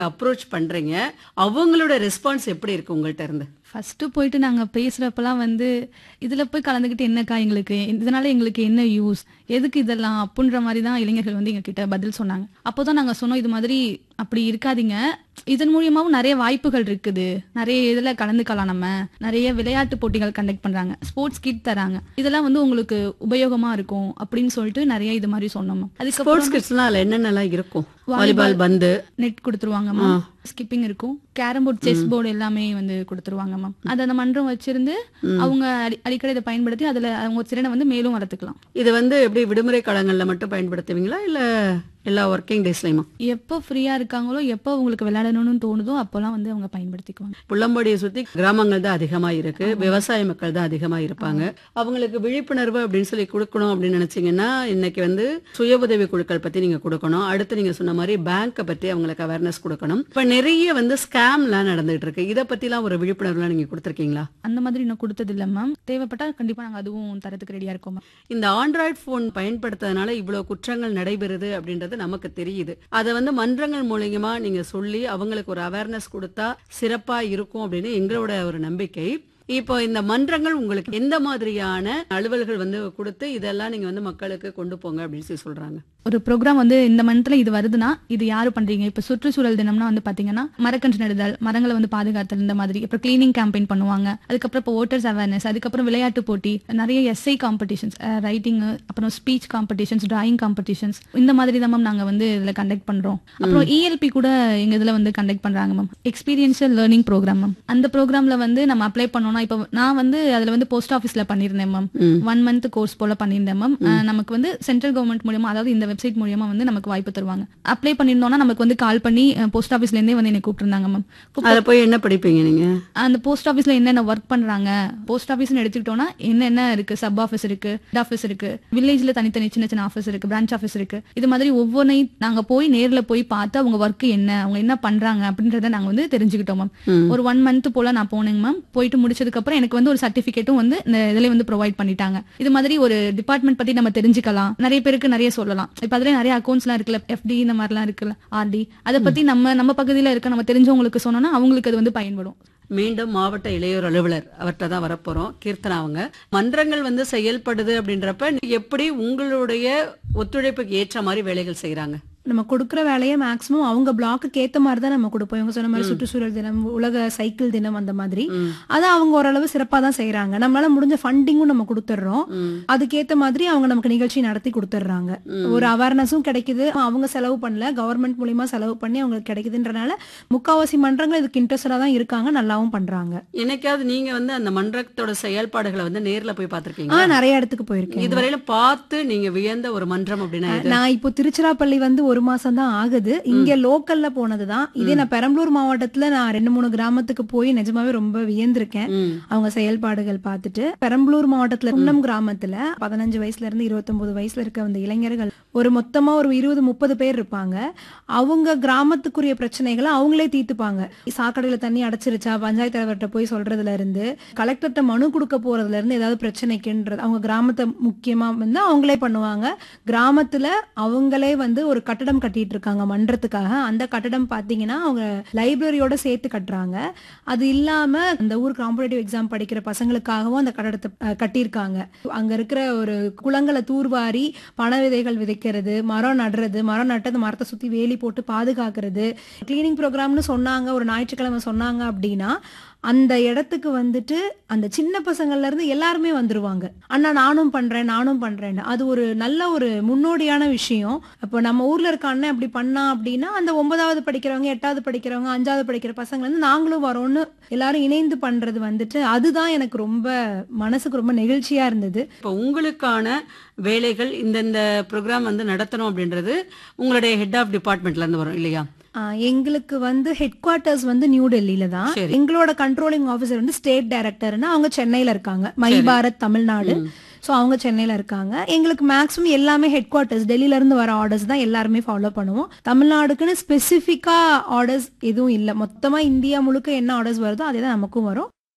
Approach பண்றீங்க அவங்களோட response எப்படி இருக்கு உங்கள்ட்ட இருந்து ஃபர்ஸ்ட் போயிட்டு நாங்க பேசுறப்பலாம் வந்து இதுல போய் கலந்துக்கிட்டு என்னக்கா எங்களுக்கு இதனால எங்களுக்கு என்ன யூஸ் எதுக்கு இதெல்லாம் அப்படின்ற மாதிரி தான் இளைஞர்கள் வந்து எங்க கிட்ட பதில் சொன்னாங்க அப்போதான் நாங்க சொன்னோம் இது மாதிரி அப்படி இருக்காதீங்க இதன் மூலியமாவும் நிறைய வாய்ப்புகள் இருக்குது நிறைய இதுல கலந்துக்கலாம் நம்ம நிறைய விளையாட்டு போட்டிகள் கண்டக்ட் பண்றாங்க ஸ்போர்ட்ஸ் கிட் தராங்க இதெல்லாம் வந்து உங்களுக்கு உபயோகமா இருக்கும் அப்படின்னு சொல்லிட்டு நிறைய இது மாதிரி சொன்னோம் அதுக்கப்புறம் ஸ்போர்ட்ஸ் கிட்ஸ்லாம் அதுல என்னென்னலாம் இருக்கும் வாலிபால் பந்து நெட் கொடுத்துருவாங்க மேம் ஸ்கிப்பிங் இருக்கும் கேரம் போர்டு செஸ் போர்டு எல்லாமே வந்து கொடுத்துருவாங்க மேம் அது அந்த மன்றம் வச்சிருந்து அவங்க அடி- அடிக்கடி இதை பயன்படுத்தி அதுல அவங்க திறனை வந்து மேலும் வளர்த்துக்கலாம் இது வந்து எப்படி விடுமுறை காலங்கள்ல மட்டும் பயன்படுத்துவீங்களா இல்ல எல்லா ஒர்க்கிங் டேஸ்லயுமா எப்போ ஃப்ரீயா இருக்காங்களோ எப்போ அவங்களுக்கு விளையாடணும்னு தோணுதோ அப்போலாம் வந்து அவங்க பயன்படுத்திக்குவாங்க புள்ளம்பாடியை சுத்தி கிராமங்கள் தான் அதிகமா இருக்கு விவசாய மக்கள் தான் அதிகமா இருப்பாங்க அவங்களுக்கு விழிப்புணர்வு அப்படின்னு சொல்லி கொடுக்கணும் அப்படின்னு நினைச்சீங்கன்னா இன்னைக்கு வந்து சுய உதவி குழுக்கள் பத்தி நீங்க கொடுக்கணும் அடுத்து நீங்க சொன்ன மாதிரி பேங்கை பத்தி அவங்களுக்கு அவேர்னஸ் கொடுக்கணும் இப்ப நிறைய வந்து ஸ்கேம்லாம் நடந்துட்டு இருக்கு இத பத்திலாம் ஒரு விழிப்புணர்வுலாம் நீங்க கொடுத்துருக்கீங்களா அந்த மாதிரி இன்னும் கொடுத்தது இல்ல மேம் தேவைப்பட்டா கண்டிப்பா நாங்க அதுவும் தரத்துக்கு ரெடியா இருக்கோம் மேம் இந்த ஆண்ட்ராய்டு போன் பயன்படுத்துறதுனால இவ்வளவு குற்றங்கள் நடைபெறுது அப்படின்றது நமக்கு தெரியுது அதை வந்து மன்றங்கள் மூலியமா நீங்க சொல்லி அவங்களுக்கு ஒரு அவேர்னஸ் கொடுத்தா சிறப்பா இருக்கும் அப்படின்னு எங்களோட ஒரு நம்பிக்கை இப்போ இந்த மன்றங்கள் உங்களுக்கு எந்த மாதிரியான அலுவல்கள் வந்து கொடுத்து இதெல்லாம் நீங்க வந்து மக்களுக்கு கொண்டு போங்க அப்படின்னு சொல்லி சொல்றாங்க ஒரு ப்ரோக்ராம் வந்து இந்த மந்த்ல இது வருதுன்னா இது யாரு பண்றீங்க இப்ப சுற்றுச்சூழல் தினம்னா வந்து பாத்தீங்கன்னா மரக்கன்று நடுதல் மரங்களை வந்து பாதுகாத்தல் இந்த மாதிரி அப்புறம் கிளீனிங் கேம்பெயின் பண்ணுவாங்க அதுக்கப்புறம் இப்போ ஓட்டர்ஸ் அவேர்னஸ் அதுக்கப்புறம் விளையாட்டு போட்டி நிறைய எஸ்ஐ காம்படிஷன்ஸ் ரைட்டிங் அப்புறம் ஸ்பீச் காம்படிஷன்ஸ் டிராயிங் காம்படிஷன்ஸ் இந்த மாதிரி தான் மேம் நாங்க வந்து இதுல கண்டக்ட் பண்றோம் அப்புறம் இஎல்பி கூட எங்க இதுல வந்து கண்டக்ட் பண்றாங்க ma'am experiential learning program ma'am அந்த ப்ரோக்ராம்ல வந்து நம்ம அப்ளை பண்ணோம்னா இப்போ நான் வந்து அதுல வந்து போஸ்ட் ஆஃபீஸ்ல பண்ணியிருந்தேன் மேம் ஒன் மந்த் கோர்ஸ் போல பண்ணியிருந்தேன் மேம் நமக்கு வந்து சென்ட்ரல் கவர்மெண்ட் மூலியமா அதாவது இந்த வெப்சைட் மூலியமா வந்து நமக்கு வாய்ப்பு தருவாங்க அப்ளை பண்ணியிருந்தோம்னா நமக்கு வந்து கால் பண்ணி போஸ்ட் ஆஃபீஸ்ல இருந்தே வந்து என்னை கூப்பிட்டுருந்தாங்க மேம் அதுல போய் என்ன படிப்பீங்க நீங்க அந்த போஸ்ட் ஆஃபீஸ்ல என்னென்ன ஒர்க் பண்றாங்க போஸ்ட் ஆஃபீஸ்னு எடுத்துக்கிட்டோம்னா என்னென்ன இருக்கு சப் ஆஃபீஸ் இருக்கு ஹெட் ஆஃபீஸ் இருக்கு வில்லேஜ்ல தனித்தனி சின்ன சின்ன ஆஃபீஸ் இருக்கு பிரான்ச் ஆஃபீஸ் இருக்கு இது மாதிரி ஒவ்வொன்றையும் நாங்க போய் நேர்ல போய் பார்த்து அவங்க ஒர்க் என்ன அவங்க என்ன பண்றாங்க அப்படின்றத நாங்க வந்து தெரிஞ்சுக்கிட்டோம் மேம் ஒரு ஒன் மந்த் போல நான் போனேங்க மேம் போயிட்டு முடிச்சதுக்கு அப்புறம் எனக்கு வந்து ஒரு சர்டிபிகேட்டும் வந்து இந்த இதுல வந்து ப்ரொவைட் பண்ணிட்டாங்க இது மாதிரி ஒரு டிபார்ட்மெண்ட் பத்தி நம்ம தெரிஞ்சுக்கலாம் நிறைய பேருக்கு நிறைய சொல்லலாம் இப்ப அதுல நிறைய அக்கௌண்ட்ஸ்லாம் இருக்குல்ல எஃப்டி இந்த மாதிரிலாம் இருக்குல்ல ஆர்டி அதை பத்தி நம்ம நம்ம பகுதியில இருக்க நம்ம தெரிஞ்சவங்களுக்கு சொன்னோம்னா அவங்களுக்கு அது வந்து பயன்படும் மீண்டும் மாவட்ட இளையோர் அலுவலர் அவர்கிட்ட தான் வரப்போறோம் கீர்த்தனா அவங்க மன்றங்கள் வந்து செயல்படுது அப்படின்றப்ப எப்படி உங்களுடைய ஒத்துழைப்புக்கு ஏற்ற மாதிரி வேலைகள் செய்யறாங்க நம்ம கொடுக்குற வேலையை மேக்ஸிமம் அவங்க பிளாக்குக்கு ஏத்த மாதிரி தான் நம்ம கொடுப்போம் இவங்க சொன்ன மாதிரி சுற்றுச்சூழல் தினம் உலக சைக்கிள் தினம் அந்த மாதிரி அதை அவங்க ஓரளவு சிறப்பா தான் செய்யறாங்க நம்மளால முடிஞ்ச ஃபண்டிங்கும் நம்ம கொடுத்துட்றோம் அதுக்கேத்த மாதிரி அவங்க நமக்கு நிகழ்ச்சி நடத்தி கொடுத்துட்றாங்க ஒரு அவேர்னஸும் கிடைக்குது அவங்க செலவு பண்ணல கவர்மெண்ட் மூலியமா செலவு பண்ணி அவங்களுக்கு கிடைக்குதுன்றனால முக்காவாசி மன்றங்கள் இதுக்கு இன்ட்ரெஸ்டடா தான் இருக்காங்க நல்லாவும் பண்றாங்க என்னைக்காவது நீங்க வந்து அந்த மன்றத்தோட செயல்பாடுகளை வந்து நேர்ல போய் ஆ பார்த்திருக்கீங்க நிறைய இடத்துக்கு போயிருக்கேன் இதுவரையில பார்த்து நீங்க வியந்த ஒரு மன்றம் அப்படின்னா எது? நான் இப்போ திருச்சிராப்பள்ளி வந்து ஒரு மாசம் தான் ஆகுது இங்க லோக்கல்ல போனதுதான் இதே நான் பெரம்பலூர் மாவட்டத்துல நான் ரெண்டு மூணு கிராமத்துக்கு போய் நிஜமாவே ரொம்ப வியந்திருக்கேன் ம். அவங்க செயல்பாடுகள் பார்த்துட்டு பெரம்பலூர் மாவட்டத்துல குன்னம் கிராமத்துல பதினஞ்சு வயசுல இருந்து இருபத்தொன்பது வயசுல இருக்க அந்த இளைஞர்கள் ஒரு மொத்தமா ஒரு இருபது முப்பது பேர் இருப்பாங்க அவங்க கிராமத்துக்குரிய பிரச்சனைகளை அவங்களே தீர்த்துப்பாங்க சாக்கடையில தண்ணி அடைச்சிருச்சா பஞ்சாயத்து தலைவர்கிட்ட போய் சொல்றதுல இருந்து கலெக்டர்கிட்ட மனு கொடுக்க போறதுல இருந்து ஏதாவது பிரச்சனைக்குன்றது அவங்க கிராமத்தை முக்கியமா வந்து அவங்களே பண்ணுவாங்க கிராமத்துல அவங்களே வந்து ஒரு கட்டடம் கட்டிட்டு இருக்காங்க மன்றத்துக்காக அந்த கட்டடம் பாத்தீங்கன்னா அவங்க லைப்ரரியோட சேர்த்து கட்டுறாங்க அது இல்லாம அந்த ஊர் காம்படேட்டிவ் எக்ஸாம் படிக்கிற பசங்களுக்காகவும் அந்த கட்டடத்தை அஹ், கட்டியிருக்காங்க அங்க இருக்கிற ஒரு குளங்களை தூர்வாரி பண விதைகள் விதைக்கிறது மரம் நடுறது மரம் நட்டு அந்த மரத்தை சுத்தி வேலி போட்டு பாதுகாக்கிறது கிளீனிங் ப்ரோக்ராம்னு சொன்னாங்க ஒரு ஞாயிற்றுக்கிழமை சொன்னாங்க அப்படின்னா அந்த இடத்துக்கு வந்துட்டு அந்த சின்ன பசங்கள்ல இருந்து எல்லாருமே வந்துருவாங்க அண்ணா நானும் பண்றேன் நானும் பண்றேன் அது ஒரு நல்ல ஒரு முன்னோடியான விஷயம் அப்போ நம்ம ஊர்ல இருக்க அண்ணன் அப்படி பண்ணா அப்படின்னா அந்த ஒன்பதாவது படிக்கிறவங்க எட்டாவது படிக்கிறவங்க அஞ்சாவது படிக்கிற பசங்க வந்து நாங்களும் வரோம்னு எல்லாரும் இணைந்து பண்றது வந்துட்டு அதுதான் எனக்கு ரொம்ப மனசுக்கு ரொம்ப நெகிழ்ச்சியா இருந்தது இப்போ உங்களுக்கான வேலைகள் இந்தந்த ப்ரோக்ராம் வந்து நடத்தணும் அப்படின்றது உங்களுடைய ஹெட் ஆஃப் டிபார்ட்மெண்ட்ல இருந்து வரும் இல்லையா ஆஹ் எங்களுக்கு வந்து ஹெட் குவார்ட்டர்ஸ் வந்து நியூ டெல்லியில தான் சரி. எங்களோட கண்ட்ரோலிங் ஆஃபீஸர் வந்து ஸ்டேட் டைரக்டர்னா அவங்க சென்னையில இருக்காங்க மை பாரத் தமிழ்நாடு ஸோ அவங்க சென்னையில இருக்காங்க எங்களுக்கு மேக்ஸிமம் எல்லாமே ஹெட் குவார்ட்டர்ஸ் டெல்லியில இருந்து வர ஆர்டர்ஸ் தான் எல்லாருமே ஃபாலோ பண்ணுவோம் தமிழ்நாடுக்குன்னு ஸ்பெசிஃபிக்கா ஆர்டர்ஸ் எதுவும் இல்லை மொத்தமா இந்தியா முழுக்க என்ன ஆர்டர்ஸ் வருதோ அதே தான் நமக்கும் வரும்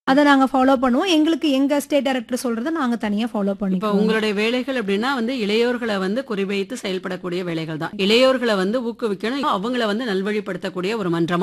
அதை நாங்க ஃபாலோ பண்ணுவோம் எங்களுக்கு எங்க ஸ்டேட் டைரக்டர் சொல்றதை நாங்க தனியா ஃபாலோ இப்ப பண்ணிப்போம் உங்களுடைய வேலைகள் அப்படின்னா வந்து இளையோர்களை வந்து குறிவைத்து செயல்படக்கூடிய வேலைகள் தான் இளையோர்களை வந்து ஊக்குவிக்கணும் அவங்கள வந்து நல்வழிப்படுத்தக்கூடிய ஒரு மன்றமா